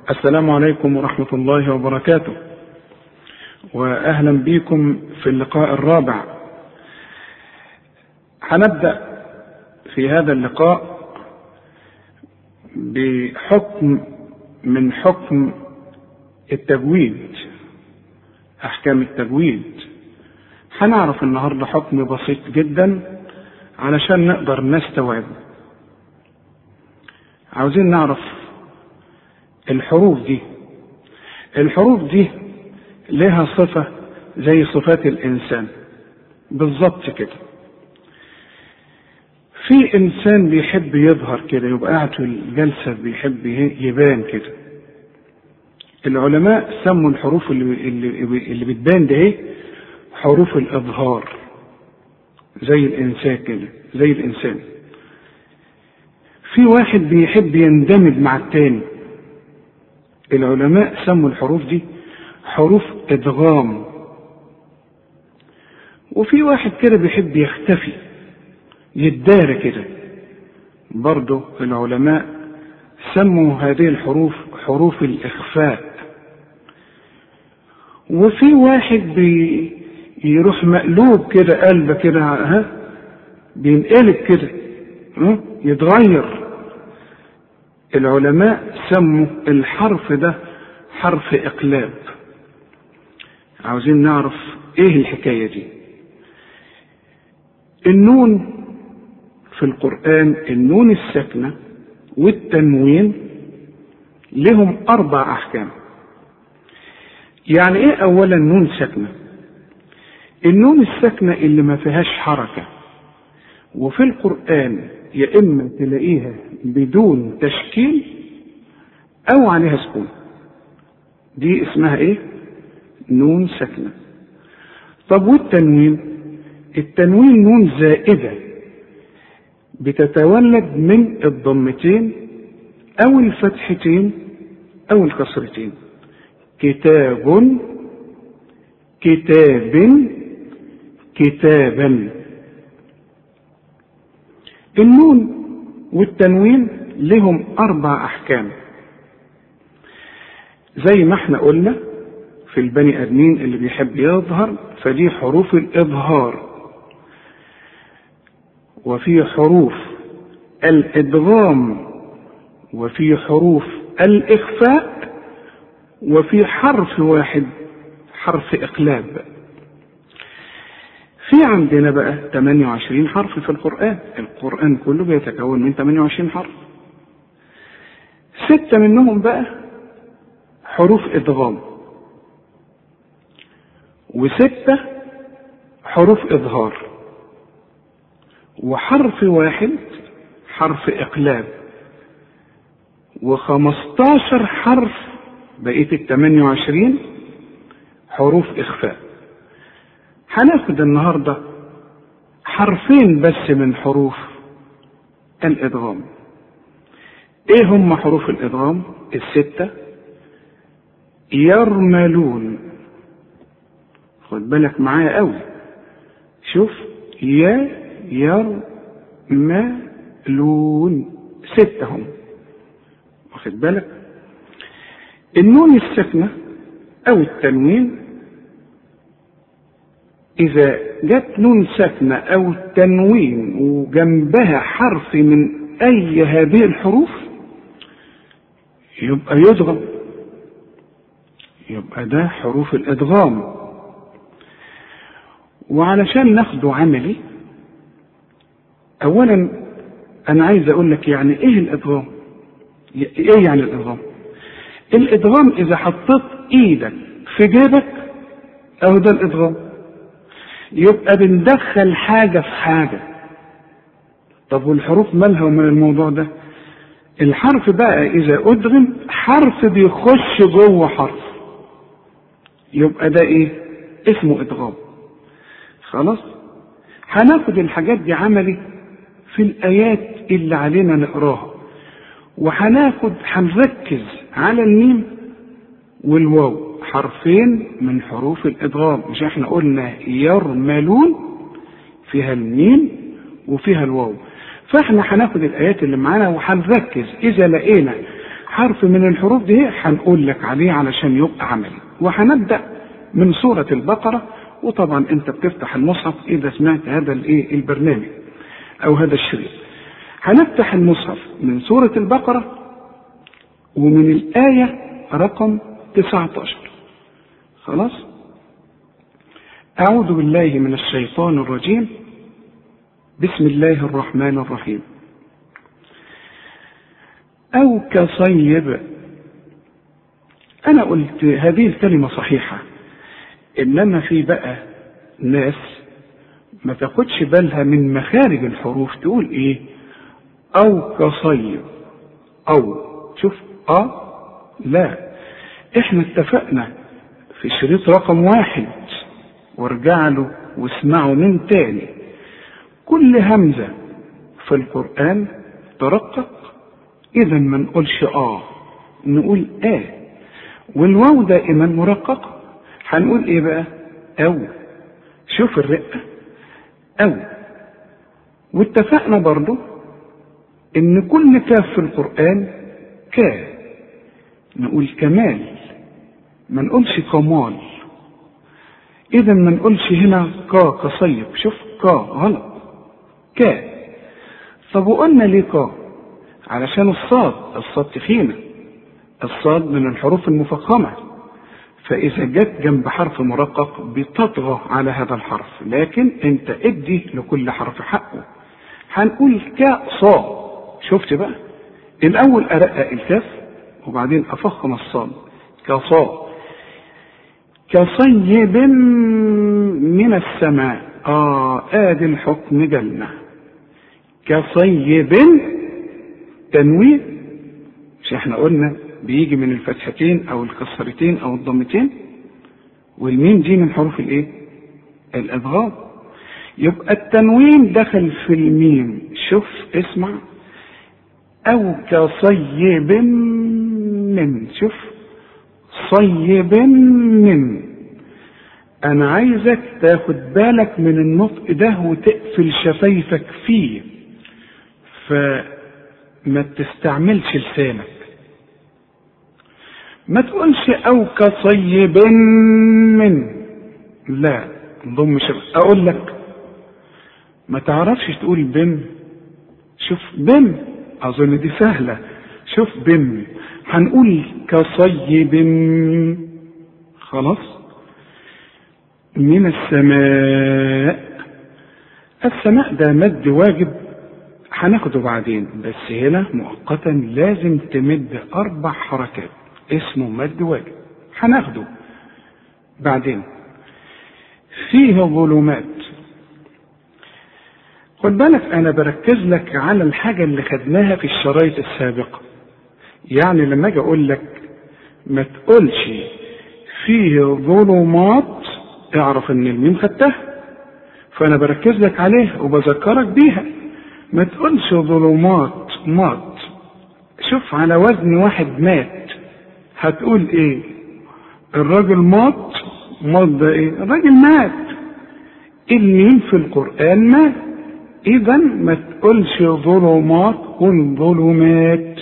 السلام عليكم ورحمة الله وبركاته وأهلا بكم في اللقاء الرابع هنبدأ في هذا اللقاء بحكم من حكم التجويد أحكام التجويد هنعرف النهارده حكم بسيط جدا علشان نقدر نستوعبه عاوزين نعرف الحروف دي الحروف دي لها صفة زي صفات الإنسان بالظبط كده في إنسان بيحب يظهر كده يبقى قاعد في الجلسة بيحب يبان كده العلماء سموا الحروف اللي اللي, اللي بتبان ده ايه حروف الإظهار زي الإنسان كده زي الإنسان في واحد بيحب يندمج مع التاني العلماء سموا الحروف دي حروف ادغام وفي واحد كده بيحب يختفي يدار كده برضه العلماء سموا هذه الحروف حروف الاخفاء وفي واحد بي يروح مقلوب كده قلبه كده ها بينقلب كده ها يتغير العلماء سموا الحرف ده حرف اقلاب عاوزين نعرف ايه الحكايه دي النون في القران النون الساكنه والتنوين لهم اربع احكام يعني ايه اولا نون ساكنه النون الساكنه اللي ما فيهاش حركه وفي القران يا اما تلاقيها بدون تشكيل او عليها سكون دي اسمها ايه نون ساكنه طب والتنوين التنوين نون زائده بتتولد من الضمتين او الفتحتين او الكسرتين كتاب كتاب كتابا النون والتنوين لهم اربع احكام زي ما احنا قلنا في البني ادمين اللي بيحب يظهر فدي حروف الاظهار وفي حروف الادغام وفي حروف الاخفاء وفي حرف واحد حرف اقلاب في عندنا بقى 28 حرف في القرآن القرآن كله بيتكون من 28 حرف ستة منهم بقى حروف إدغام وستة حروف إظهار وحرف واحد حرف إقلاب وخمستاشر حرف بقية التمانية وعشرين حروف إخفاء هناخد النهاردة حرفين بس من حروف الإدغام إيه هم حروف الإدغام الستة يرملون خد بالك معايا قوي شوف يا يرملون ستة هم واخد بالك النون الساكنة أو التنوين إذا جت نون ساكنة أو تنوين وجنبها حرف من أي هذه الحروف يبقى يدغم يبقى ده حروف الإدغام وعلشان ناخده عملي أولا أنا عايز أقول لك يعني إيه الإدغام؟ إيه يعني الإدغام؟ الإدغام إذا حطيت إيدك في جيبك أهو ده الإدغام يبقى بندخل حاجة في حاجة طب والحروف مالها ومن الموضوع ده الحرف بقى إذا أدغم حرف بيخش جوه حرف يبقى ده إيه اسمه إدغام خلاص هناخد الحاجات دي عملي في الآيات اللي علينا نقراها وهناخد هنركز على الميم والواو حرفين من حروف الادغام مش احنا قلنا يرملون فيها الميم وفيها الواو فاحنا هناخد الايات اللي معانا وهنركز اذا لقينا حرف من الحروف دي هنقول لك عليه علشان يبقى عملي وهنبدا من سوره البقره وطبعا انت بتفتح المصحف اذا سمعت هذا الايه البرنامج او هذا الشريط هنفتح المصحف من سوره البقره ومن الايه رقم 19 خلاص اعوذ بالله من الشيطان الرجيم بسم الله الرحمن الرحيم أو كصيب أنا قلت هذه الكلمة صحيحة إنما في بقى ناس ما تاخدش بالها من مخارج الحروف تقول إيه أو كصيب أو شوف أه لا إحنا اتفقنا في شريط رقم واحد وارجع له واسمعه من تاني كل همزة في القرآن ترقق إذا ما نقولش آه نقول آه والواو دائما مرققة هنقول إيه بقى؟ أو شوف الرقة أو واتفقنا برضو إن كل كاف في القرآن كا نقول كمال ما نقولش كمال إذا ما نقولش هنا كا كصيب شوف كا غلط كا طب وقلنا ليه كا علشان الصاد الصاد تخينة الصاد من الحروف المفخمة فإذا جت جنب حرف مرقق بتطغى على هذا الحرف لكن أنت ادي لكل حرف حقه هنقول كا صا شفت بقى الأول أرقق الكاف وبعدين أفخم الصاد كصا كصيب من السماء آه آدي الحكم جنة كصيب تنوين مش احنا قلنا بيجي من الفتحتين او الكسرتين او الضمتين والميم دي من حروف الايه الادغام يبقى التنوين دخل في الميم شوف اسمع او كصيب من شوف صيب من انا عايزك تاخد بالك من النطق ده وتقفل شفايفك فيه فما تستعملش لسانك ما تقولش او كصيب من لا ضم شف اقول لك ما تعرفش تقول بم شوف بم اظن دي سهله شوف بم هنقول كصيب خلاص من السماء السماء ده مد واجب هناخده بعدين بس هنا مؤقتا لازم تمد اربع حركات اسمه مد واجب هناخده بعدين فيه ظلمات خد بالك انا بركز لك على الحاجة اللي خدناها في الشرايط السابقة يعني لما اجي اقول لك ما تقولش فيه ظلمات اعرف ان الميم خدتها فانا بركز لك عليها وبذكرك بيها ما تقولش ظلمات مات شوف على وزن واحد مات هتقول ايه الراجل مات مات ده ايه الراجل مات الميم في القرآن مات اذا ما تقولش ظلمات قل ظلمات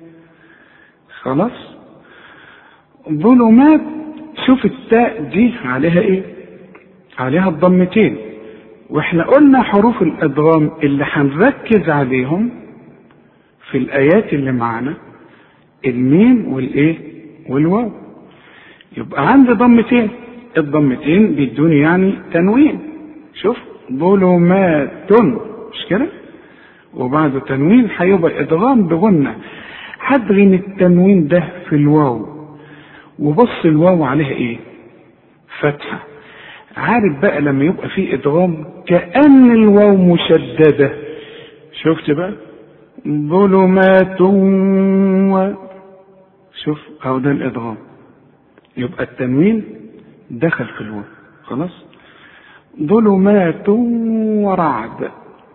خلاص ظلمات شوف التاء دي عليها ايه عليها الضمتين واحنا قلنا حروف الادغام اللي هنركز عليهم في الايات اللي معانا الميم والايه والواو يبقى عندي ضمتين الضمتين بيدوني يعني تنوين شوف ظلمات مش كده وبعد تنوين هيبقى ادغام بغنة هدغن التنوين ده في الواو وبص الواو عليها ايه فتحة عارف بقى لما يبقى فيه ادغام كأن الواو مشددة شفت بقى ظلمات و شوف اهو ده الادغام يبقى التنوين دخل في الواو خلاص ظلمات ورعد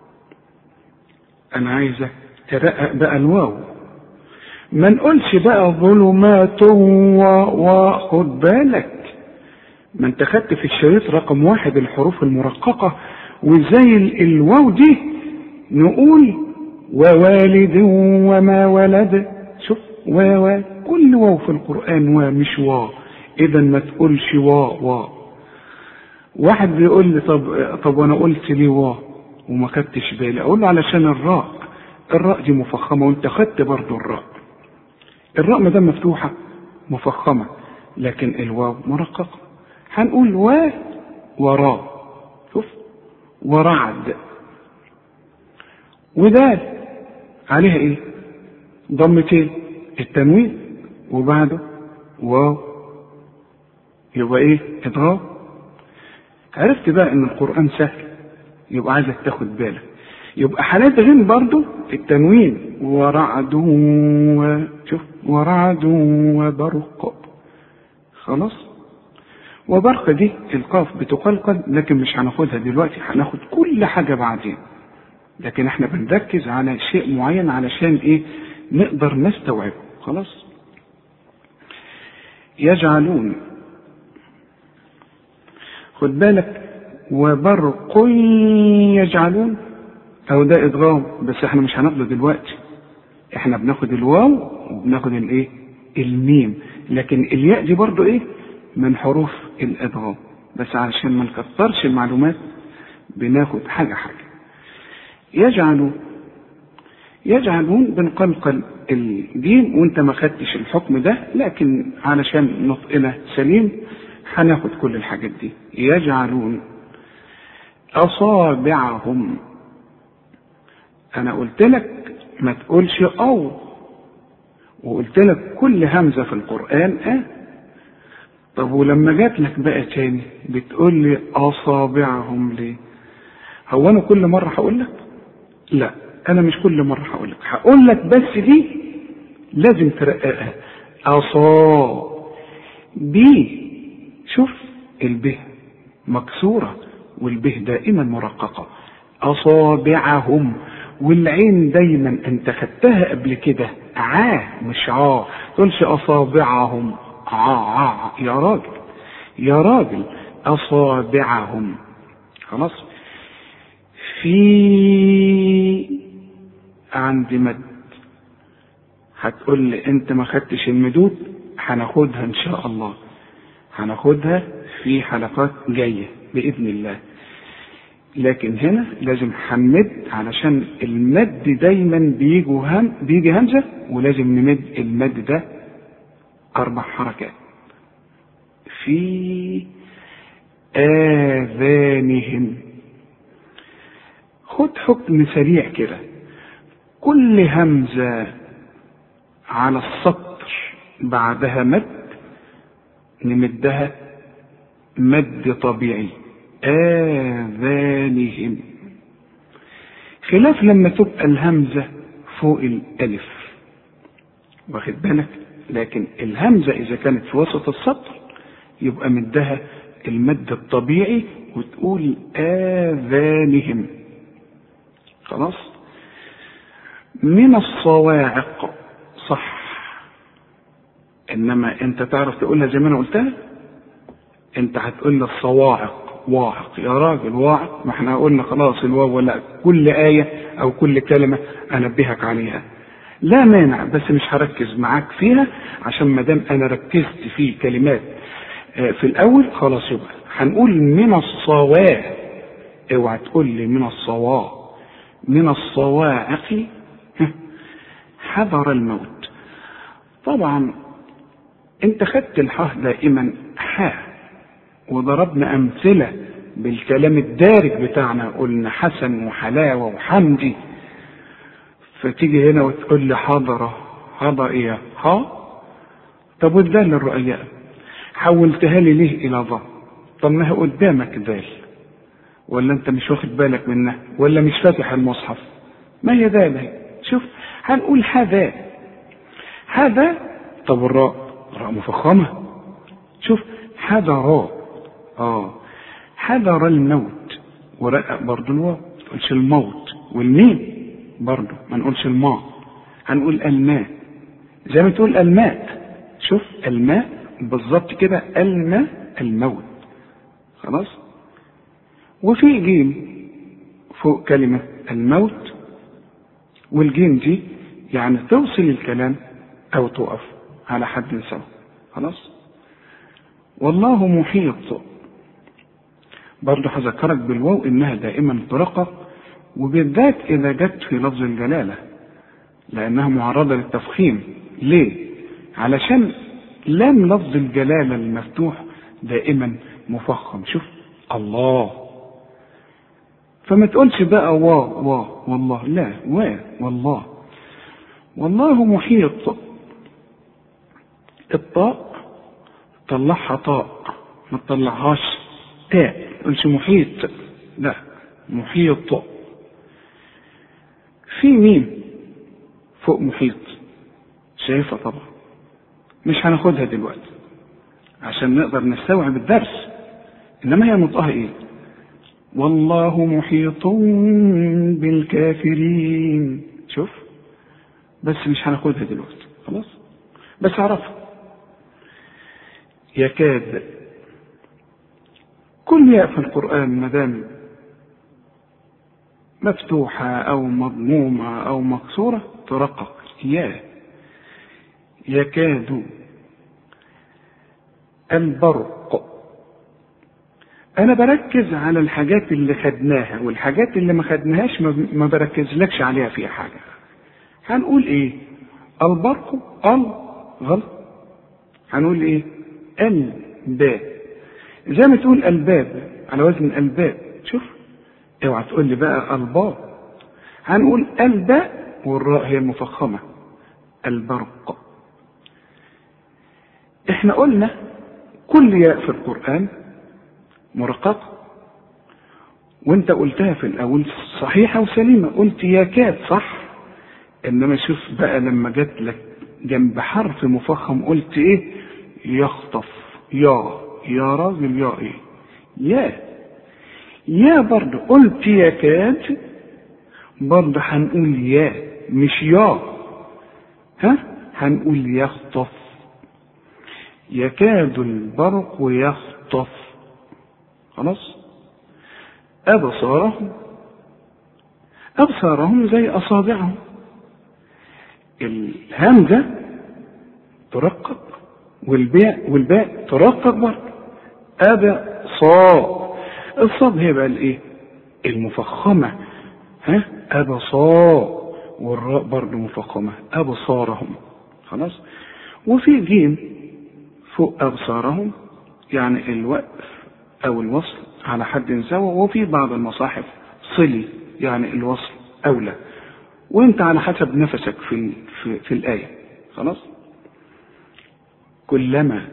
انا عايزك ترقق بقى الواو ما نقولش بقى ظلمات و وخد بالك ما انت خدت في الشريط رقم واحد الحروف المرققة وزي الواو دي نقول ووالد وما ولد شوف و و كل واو في القرآن و مش وا إذا ما تقولش وا وا واحد بيقول لي طب طب وانا قلت ليه وا وما خدتش بالي اقول له علشان الراء الراء دي مفخمه وانت خدت برضه الراء الراء ما دام مفتوحه مفخمه لكن الواو مرققه هنقول و وراء شوف ورعد ودال عليها ايه ضمتين التنوين وبعده واو يبقى ايه ادغام عرفت بقى ان القران سهل يبقى عايزك تاخد بالك يبقى حالات غين برضو التنوين ورعد و شوف ورعد وبرق خلاص وبرق دي القاف بتقلقل لكن مش هناخدها دلوقتي هناخد كل حاجة بعدين لكن احنا بنركز على شيء معين علشان ايه نقدر نستوعبه خلاص يجعلون خد بالك وبرق يجعلون او ده ادغام بس احنا مش هناخده دلوقتي احنا بناخد الواو وبناخد الايه الميم لكن الياء دي برضو ايه من حروف الادغام بس علشان ما نكترش المعلومات بناخد حاجه حاجه يجعلون يجعلون بنقلقل الجيم وانت ما خدتش الحكم ده لكن علشان نطقنا سليم هناخد كل الحاجات دي يجعلون اصابعهم انا قلت لك ما تقولش او وقلت لك كل همزه في القران اه طب ولما جات لك بقى تاني بتقول لي اصابعهم ليه هو انا كل مره هقول لك لا انا مش كل مره هقول لك هقول لك بس دي لازم ترققها اصا بي شوف الب مكسوره والبه دائما مرققه اصابعهم والعين دايما انت خدتها قبل كده عا مش عا تقولش اصابعهم عا عا يا راجل يا راجل اصابعهم خلاص في عندي مد هتقول لي انت ما خدتش المدود هناخدها ان شاء الله هناخدها في حلقات جايه باذن الله لكن هنا لازم هنمد علشان المد دايما بيجوا هم بيجي همزه ولازم نمد المد ده اربع حركات في اذانهم خد حكم سريع كده كل همزه على السطر بعدها مد نمدها مد طبيعي آذانهم خلاف لما تبقى الهمزة فوق الألف واخد بالك لكن الهمزة إذا كانت في وسط السطر يبقى مدها المد الطبيعي وتقول آذانهم خلاص من الصواعق صح انما انت تعرف تقولها زي ما انا قلتها انت هتقول لي الصواعق واعق يا راجل واعق ما احنا قلنا خلاص الواو ولا كل آية أو كل كلمة أنبهك عليها لا مانع بس مش هركز معاك فيها عشان ما دام أنا ركزت في كلمات في الأول خلاص يبقى هنقول من الصواع اوعى تقول لي من الصواع من الصواعق حذر الموت طبعا انت خدت الحاء دائما حاء وضربنا امثله بالكلام الدارج بتاعنا قلنا حسن وحلاوه وحمدي فتيجي هنا وتقول لي حضره حضر ايه ها طب والدال الرؤياء حولتها لي ليه الى ضا طب ما هي قدامك دال ولا انت مش واخد بالك منها ولا مش فاتح المصحف ما هي دال شوف هنقول هذا هذا طب الراء راء مفخمه شوف هذا راء اه حذر الموت ورقق برضه الواو ما تقولش الموت والميم برضه ما نقولش الماء هنقول الماء زي ما تقول الماء شوف الماء بالظبط كده الماء الموت خلاص وفي جيم فوق كلمة الموت والجيم دي يعني توصل الكلام او تقف على حد سوا خلاص والله محيط برضه هذكرك بالواو انها دائما ترقق وبالذات اذا جت في لفظ الجلاله لانها معرضه للتفخيم ليه علشان لام لفظ الجلاله المفتوح دائما مفخم شوف الله فما تقولش بقى وا وا والله لا وا والله والله محيط الطاء طلعها طاء ما تطلعهاش تاء ما تقولش محيط لا محيط في مين فوق محيط شايفها طبعا مش هناخدها دلوقتي عشان نقدر نستوعب الدرس انما هي نطقها ايه والله محيط بالكافرين شوف بس مش هناخدها دلوقتي خلاص بس اعرفها يكاد كل ياء في القرآن ما دام مفتوحة أو مضمومة أو مكسورة ترقق يا يكاد البرق أنا بركز على الحاجات اللي خدناها والحاجات اللي ما خدناهاش ما بركزلكش عليها فيها حاجة هنقول إيه البرق ال غلط هنقول إيه الباب زي ما تقول الباب على وزن الباب شوف اوعى تقول لي بقى الباب هنقول الباء والراء هي المفخمه البرق احنا قلنا كل ياء في القران مرققه وانت قلتها في الاول صحيحه وسليمه قلت يكاد صح انما شوف بقى لما جت لك جنب حرف مفخم قلت ايه يخطف يا يا راجل يا ايه يا يا برضه قلت يكاد برضه هنقول يا مش يا ها هنقول يخطف يكاد البرق يخطف خلاص أبصارهم أبصارهم زي أصابعهم الهمزة ترقق والباء والباء ترقق برضه أبا صا الصاد هي بقى الايه المفخمة ها أبصا والراء برضه مفخمة أبصارهم خلاص وفي جيم فوق أبصارهم يعني الوقف أو الوصل على حد سواء وفي بعض المصاحف صلي يعني الوصل أولى وانت على حسب نفسك في في, في الآية خلاص كلما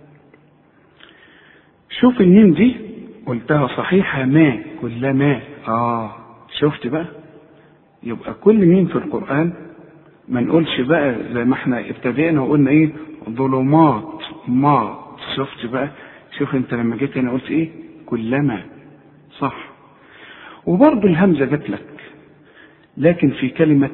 شوف الميم دي قلتها صحيحة ما كلما اه شفت بقى يبقى كل ميم في القرآن ما نقولش بقى زي ما احنا ابتدينا وقلنا ايه ظلمات ما شفت بقى شوف انت لما جيت هنا قلت ايه كلما صح وبرضه الهمزة جت لك لكن في كلمة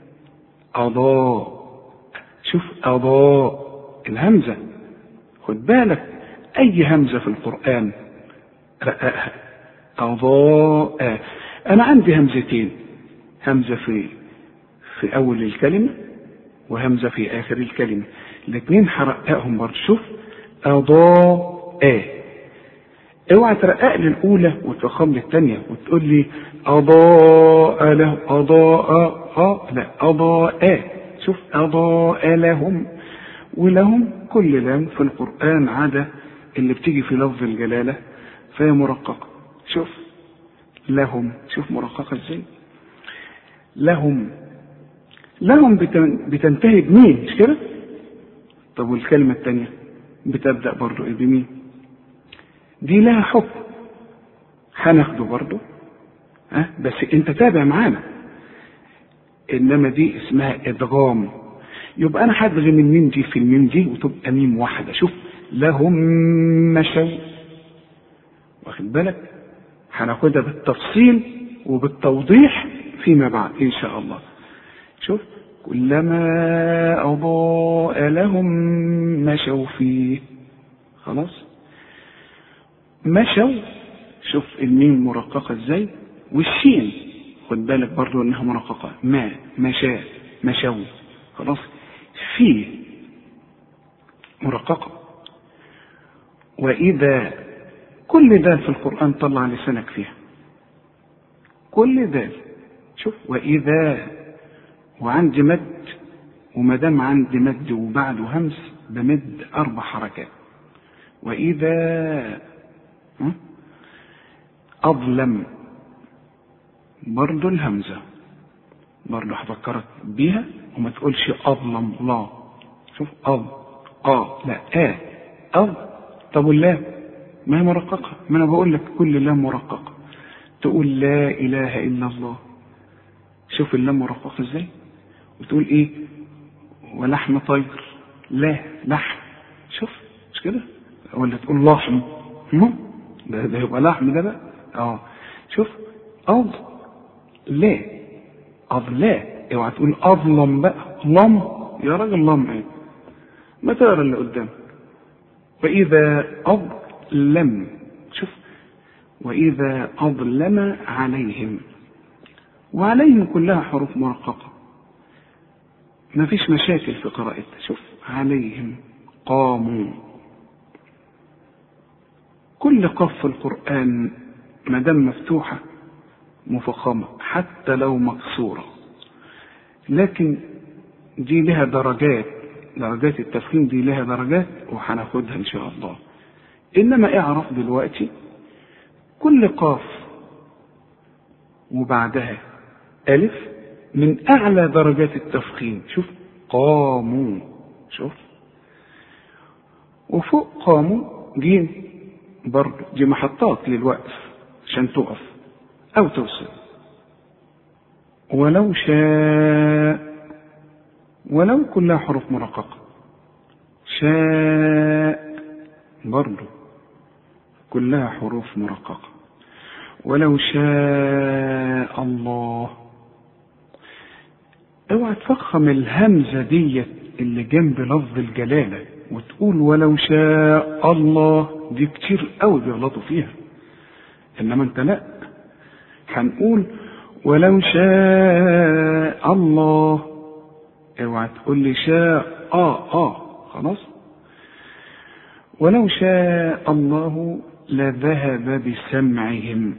أضاء شوف أضاء الهمزة خد بالك أي همزة في القرآن رققها أضاء أنا عندي همزتين همزة في في أول الكلمة وهمزة في آخر الكلمة الاثنين هرققهم برضه شوف أضاء اوعى ترقق لي الأولى وتفخم لي الثانية وتقول لي أضاء له أضاء آه لا أضاء شوف أضاء لهم ولهم كل لام في القرآن عدا اللي بتيجي في لفظ الجلالة فهي مرققة شوف لهم شوف مرققة ازاي لهم لهم بتنتهي بمين مش كده طب والكلمة الثانية بتبدأ برضو ايه بمين دي لها حكم هناخده برضو ها بس انت تابع معانا انما دي اسمها ادغام يبقى انا هدغم الميم دي في الميم دي وتبقى ميم واحده شوف لهم مشوا واخد بالك هناخدها بالتفصيل وبالتوضيح فيما بعد ان شاء الله شوف كلما اضاء لهم مشوا فيه خلاص مشوا شوف الميم مرققه ازاي والشين خد بالك برضو انها مرققه ما مشى مشوا خلاص فيه مرققة وإذا كل دال في القرآن طلع لسانك فيها كل دال شوف وإذا وعندي مد وما دام عندي مد وبعده همس بمد أربع حركات وإذا أظلم برضو الهمزة برضو هفكرك بيها وما تقولش أظلم لا شوف أظ آه لا آه أظ طب واللام ما هي مرققة ما أنا بقول لك كل لام مرققة تقول لا إله إلا الله شوف اللام مرققة إزاي وتقول إيه ولحم طير لا لحم شوف مش كده ولا تقول لحم ده ده يبقى لحم ده بقى اه شوف أض لا أض لا اوعى تقول أظلم بقى لم يا راجل لم ايه ما تقرا اللي قدامك وإذا أظلم شوف وإذا أظلم عليهم وعليهم كلها حروف مرققة ما فيش مشاكل في قراءتها شوف عليهم قاموا كل قف في القرآن ما دام مفتوحة مفخمة حتى لو مكسورة لكن دي لها درجات درجات التفخيم دي لها درجات وهناخدها ان شاء الله انما اعرف دلوقتي كل قاف وبعدها الف من اعلى درجات التفخيم شوف قاموا شوف وفوق قاموا جيم برضه دي محطات للوقف عشان تقف او توصل ولو شاء ولو كلها حروف مرققة شاء برضه كلها حروف مرققة ولو شاء الله اوعى تفخم الهمزة ديت اللي جنب لفظ الجلالة وتقول ولو شاء الله دي كتير قوي بيغلطوا فيها انما انت لا هنقول ولو شاء الله اوعى تقول لي شاء اه اه خلاص ولو شاء الله لذهب بسمعهم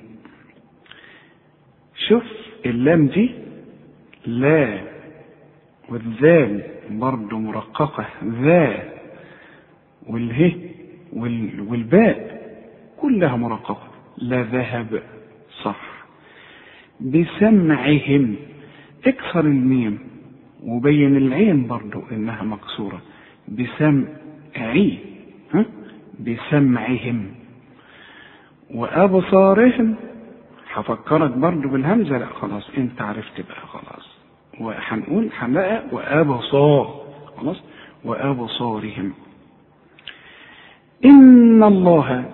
شوف اللام دي لا والذال برضه مرققة ذا والهي وال والباء كلها مرققة لا ذهب صح بسمعهم اكسر الميم وبين العين برضو انها مكسورة بسمعي ها بسمعهم وابصارهم هفكرك برضو بالهمزة لا خلاص انت عرفت بقى خلاص وهنقول هنلاقي وابصار خلاص وابصارهم ان الله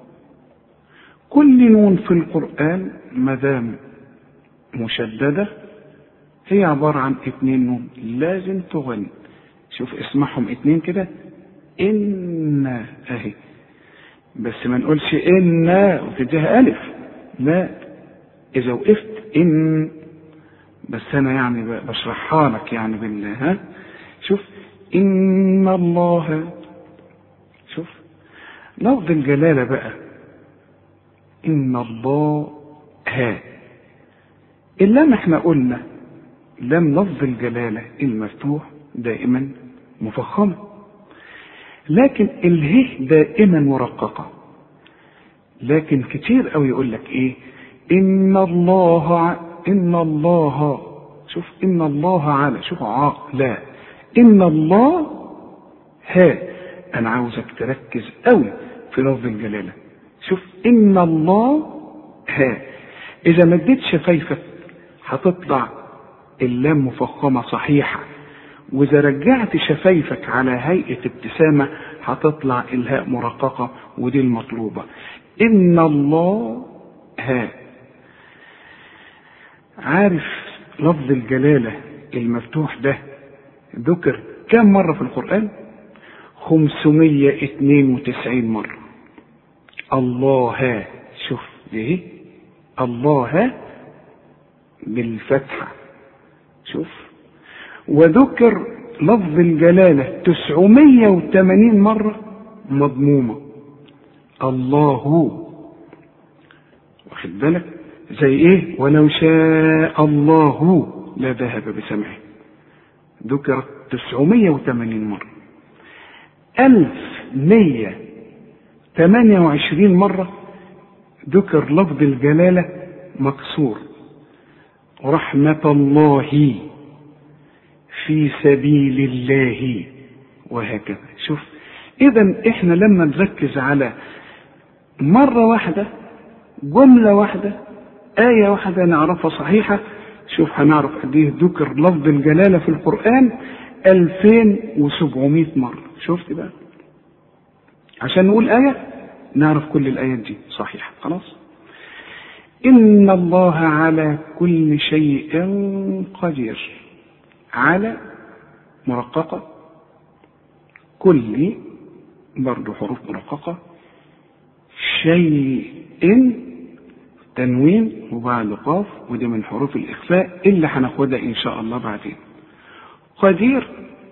كل نون في القرآن مدام مشددة هي عبارة عن اتنين نون لازم تغن شوف اسمعهم اتنين كده إن أهي بس ما نقولش إن وتديها ألف لا إذا وقفت إن بس أنا يعني بشرحها لك يعني بالله ها شوف إن الله شوف لفظ الجلالة بقى إن الله ها اللام احنا قلنا لام لفظ الجلالة المفتوح دائما مفخمة لكن اله دائما مرققة لكن كتير قوي يقول لك ايه ان الله ع... ان الله شوف ان الله على شوف ع لا ان الله ها انا عاوزك تركز قوي في لفظ الجلالة شوف ان الله ها اذا مديت شفايفك هتطلع اللام مفخمة صحيحة وإذا رجعت شفايفك على هيئة ابتسامة هتطلع الهاء مرققة ودي المطلوبة إن الله ها عارف لفظ الجلالة المفتوح ده ذكر كم مرة في القرآن 592 مرة الله ها شوف دي الله ها بالفتحة شوف وذكر لفظ الجلالة 980 مرة مضمومة الله واخد بالك زي ايه ولو شاء الله لذهب بسمعه ذكرت 980 مرة 1128 مرة ذكر لفظ الجلالة مكسور رحمة الله في سبيل الله وهكذا شوف اذا احنا لما نركز على مرة واحدة جملة واحدة آية واحدة نعرفها صحيحة شوف هنعرف قد ايه ذكر لفظ الجلالة في القرآن 2700 مرة شفت بقى عشان نقول آية نعرف كل الآيات دي صحيحة خلاص إن الله على كل شيء قدير على مرققة كل برضو حروف مرققة شيء تنوين وبعد قاف ودي من حروف الإخفاء اللي هناخدها إن شاء الله بعدين قدير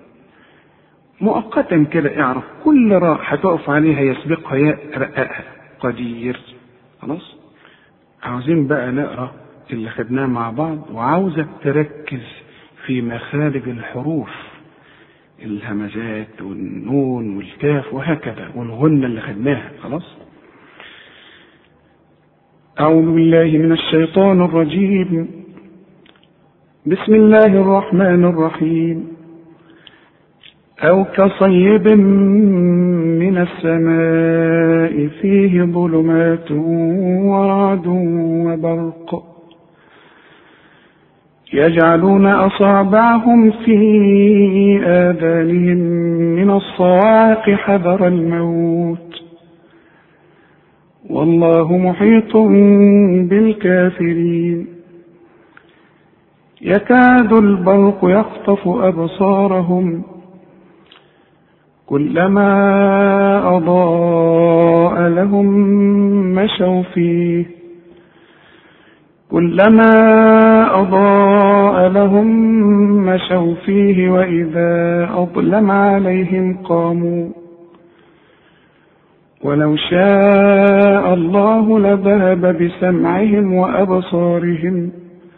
مؤقتا كده اعرف كل راء هتقف عليها يسبقها ياء رققها قدير خلاص عاوزين بقى نقرا اللي خدناه مع بعض وعاوزك تركز في مخارج الحروف الهمزات والنون والكاف وهكذا والغنة اللي خدناها خلاص أعوذ بالله من الشيطان الرجيم بسم الله الرحمن الرحيم أو كصيب من السماء فيه ظلمات ورعد وبرق يجعلون أصابعهم في آذانهم من الصواعق حذر الموت والله محيط بالكافرين يكاد البرق يخطف أبصارهم كلما أضاء لهم مشوا فيه كلما أضاء لهم مشوا فيه وإذا أظلم عليهم قاموا ولو شاء الله لذهب بسمعهم وأبصارهم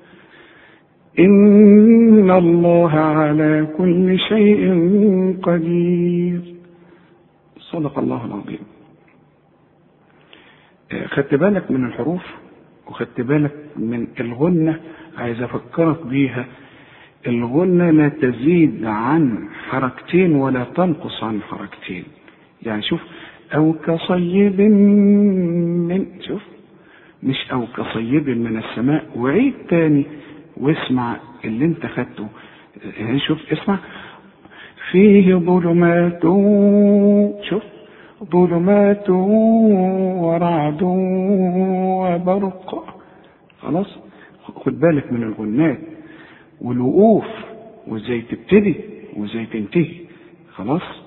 إن الله على كل شيء قدير صدق الله العظيم خدت بالك من الحروف وخدت بالك من الغنة عايز أفكرك بيها الغنة لا تزيد عن حركتين ولا تنقص عن حركتين يعني شوف أو كصيب من شوف مش أو كصيب من السماء وعيد تاني واسمع اللي انت خدته شوف اسمع فيه ظلمات شوف ظلمات ورعد وبرق خلاص خد بالك من الغنات والوقوف وازاي تبتدي وازاي تنتهي خلاص